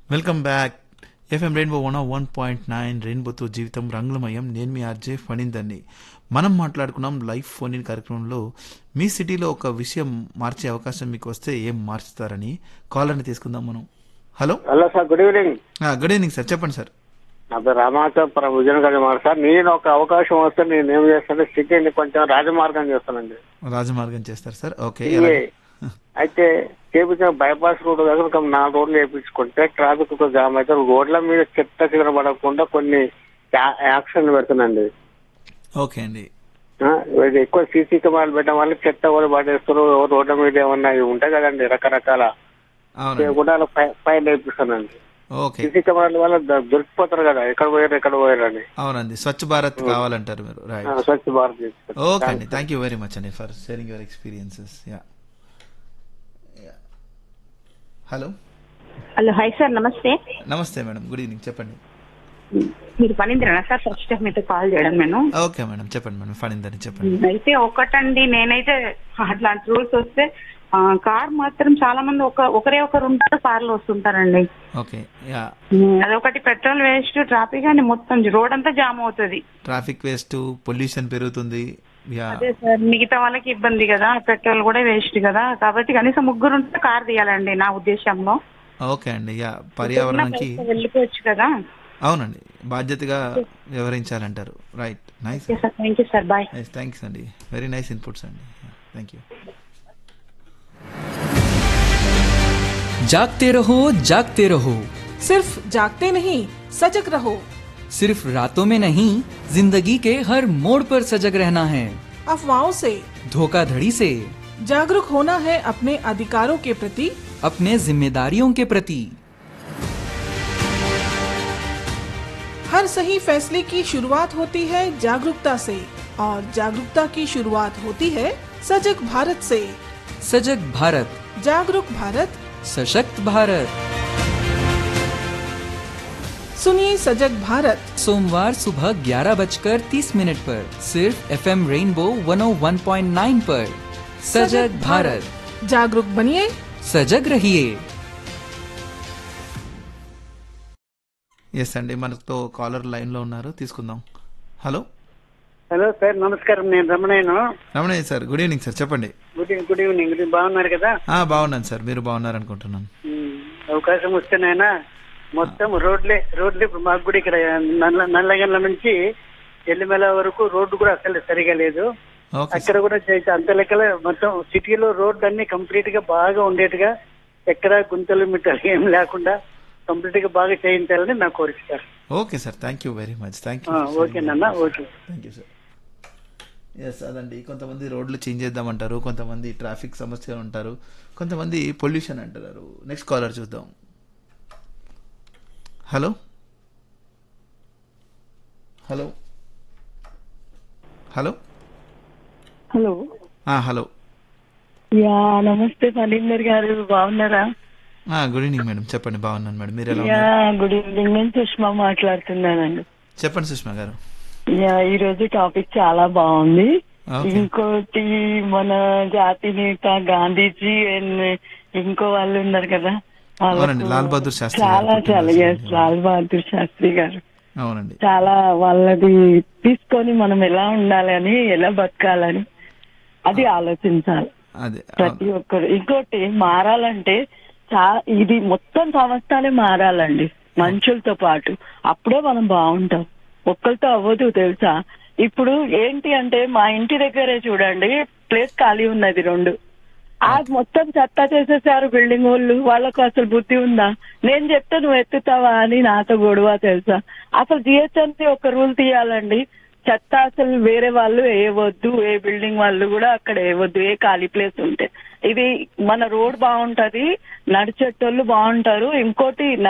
Welcome back FM rainbow one one point nine రెయిన్బోతో జీవితం రంగులమయం నేను మీ ఆర్జే ఫణిందని మనం మాట్లాడుకున్నాం లైఫ్ ఫోన్ ఇన్ కార్యక్రమంలో మీ సిటీలో ఒక విషయం మార్చే అవకాశం మీకు వస్తే ఏం మార్చుతారని కాలర్ని తీసుకుందాం మనం hello hello sir good evening good evening sir చెప్పండి సార్ నా పేరు రామాచపురం విజయనగరం మాట సార్ నేను ఒక అవకాశం వస్తే నేను ఏం చేస్తాను సిటీని కొంచెం రాజమార్గం చేస్తానండి రాజమార్గం చేస్తారు సార్ ఓకే ఇదే. అయితే చేపించిన బైపాస్ రోడ్ దగ్గర ఒక నాలుగు రోడ్లు వేయించుకుంటే ట్రాఫిక్ జామ్ అయితే రోడ్ల మీద చెత్త చెదర పడకుండా కొన్ని యా- యాక్షన్ పెడుతున్నాండి ఓకే అండి ఆ, ఇది ఎక్కువ సీసీ కెమెరాలు పెట్టడం వల్ల చెత్త కూడా పడేస్తారు రోడ్ల మీద ఏమన్నా ఇవి ఉంటాయి కదండి రకరకాల అవునండి కూడా అలా ఫై- ఫైన్ వేపిస్తానండి ఓకే సీసీ కెమెరాల వల్ల ద- దొరికిపోతారు కదా ఎక్కడ పోయారు ఎక్కడ పోయారు అని అవునండి స్వచ్ఛ భారత్ కావాలంటారు మీరు ఆ, రైట్ స్వచ్ఛ భారత్ చేస్తారు. ఓకే అండి థ్యాంక్ యూ వెరీ మచ్ అండి for sharing your experiences yeah hello hello hi sir నమస్తే నమస్తే మేడం గుడ్ ఈవినింగ్ చెప్పండి మీరు పనిందిరా సార్ ఫస్ట్ టైం మీతో కాల్ చేయడం నేను ఓకే మేడం చెప్పండి మేడం ఫణిందని చెప్పండి అయితే ఒకటండి నేనైతే అట్లాంటి రూల్స్ వస్తే ఆ, కార్ మాత్రం చాలా మంది ఒక ఒకరే ఒకరు ఉంటారు కార్లో వస్తుంటారండి ఓకే యా ఉమ్, అదొకటి పెట్రోల్ వేస్ట్ ట్రాఫిక్ అని మొత్తం రోడ్ అంతా జామ్ అవుతుంది ట్రాఫిక్ వేస్ట్ పొల్యూషన్ పెరుగుతుంది యా అదే సార్ మిగతా వాళ్ళకి ఇబ్బంది కదా పెట్రోల్ కూడా వేస్ట్ కదా కాబట్టి కనీసం ముగ్గురు ఉంటే కార్ తీయాలండి నా ఉద్దేశంలో ఓకే అండి యా పర్యావరణానికి వెళ్ళిపోవచ్చు కదా అవునండి బాధ్యతగా వ్యవహరించాలంటారు right nice okay sir thank you sir bye nice thanks అండి వెరీ నైస్ ఇన్పుట్స్ అండి థ్యాంక్ యూ जागते रहो जागते रहो सिर्फ जागते नहीं सजग रहो सिर्फ रातों में नहीं जिंदगी के हर मोड़ पर सजग रहना है अफवाहों से धोखाधड़ी से जागरूक होना है अपने अधिकारों के प्रति अपने जिम्मेदारियों के प्रति हर सही फैसले की शुरुआत होती है जागरूकता से और जागरूकता की शुरुआत होती है सजग भारत से सजग भारत जागरूक भारत सशक्त भारत सुनिए सजग भारत सोमवार सुबह ग्यारह बजकर तीस मिनट पर सिर्फ एफ एम रेनबो 101.9 पर सजग भारत जागरूक बनिए सजग रहिए ఎస్ అండి మనతో కాలర్ లైన్లో ఉన్నారు తీసుకుందాం హలో హలో సార్ నమస్కారం నేను రమణయ్యను Ramanayya sir good evening sir చెప్పండి good evening good evening good evening. బాగున్నారు కదా ఆ, బాగున్నాను సార్ మీరు బాగున్నారు అనుకుంటున్నాను ఉమ్, అవకాశం వస్తేనైనా మొత్తం రోడ్లే రోడ్లు ఇప్పుడు మాకు కూడా ఇక్కడ నల్ల నల్లగండ్ల నుంచి ఎల్లిమెల వరకు రోడ్డు కూడా అసలు సరిగా లేదు ఓకే అక్కడ కూడా చేసే అంత లెక్కల మొత్తం సిటీలో రోడ్డు అన్ని కంప్లీట్ గా బాగా ఉండేట్టుగా ఎక్కడ గుంతలు మిట్టలు ఏం లేకుండా కంప్లీట్ గా బాగా చేయించాలని నా కోరిక sir okay sir thank you very much thank you ఆ, ఓకేనన్నా okay thank you sir yes అదండి కొంతమంది రోడ్లు చేంజ్ చేద్దామంటారు కొంతమంది ట్రాఫిక్ సమస్య అంటారు కొంతమంది పొల్యూషన్ అంటారు నెక్స్ట్ కాలర్ చూద్దాం hello hello hello hello hello yeah నమస్తే ఫణీందర్ గారు బాగున్నారా గుడ్ ఈవినింగ్ మేడం చెప్పండి బాగున్నాను మేడం మీరు ఎలా యా ఉన్నారు గుడ్ ఈవినింగ్ నేను సుష్మా మాట్లాడుతున్నానండి చెప్పండి సుష్మా గారు యా ఈ రోజు టాపిక్ చాలా బాగుంది ఓకే ఇంకోటి మన జాతి నేత గాంధీజీ అండ్ ఇంకో వాళ్ళు ఉన్నారు కదా వాళ్ళకు అవునండి, లాల్ బహదూర్ శాస్త్రి గారు చాలా చాలా పుట్టినరోజు ఎస్ లాల్ బహదూర్ శాస్త్రి గారు అవునండి చాలా వాళ్ళది తీసుకొని మనం ఎలా ఉండాలని ఎలా బతకాలని అది ఆలోచించాలి అదే ప్రతి ఒక్కరు ఇంకోటి మారాలంటే చా ఇది మొత్తం సంవత్సరాలే మారాలండి మనుషులతో పాటు అప్పుడే మనం బాగుంటాం ఒక్కరితో అవ్వదు తెలుసా ఇప్పుడు ఏంటి అంటే మా ఇంటి దగ్గరే చూడండి ప్లేస్ ఖాళీ ఉన్నది రెండు ఆ మొత్తం చెత్త చేసేసారు బిల్డింగ్ వాళ్ళు వాళ్ళకు అసలు బుద్ధి ఉందా నేను చెప్తే నువ్వు ఎత్తుతావా అని నాతో గొడవ తెలుసా అసలు జిహెచ్ఎంసీ ఒక రూల్ తీయాలండి చెత్త అసలు వేరే వాళ్ళు వేయవద్దు ఏ బిల్డింగ్ వాళ్ళు కూడా అక్కడ వేయవద్దు ఏ ఖాళీ ప్లేస్ ఉంటే ఇది మన రోడ్ బాగుంటది నడిచేటోళ్ళు బాగుంటారు ఇంకోటి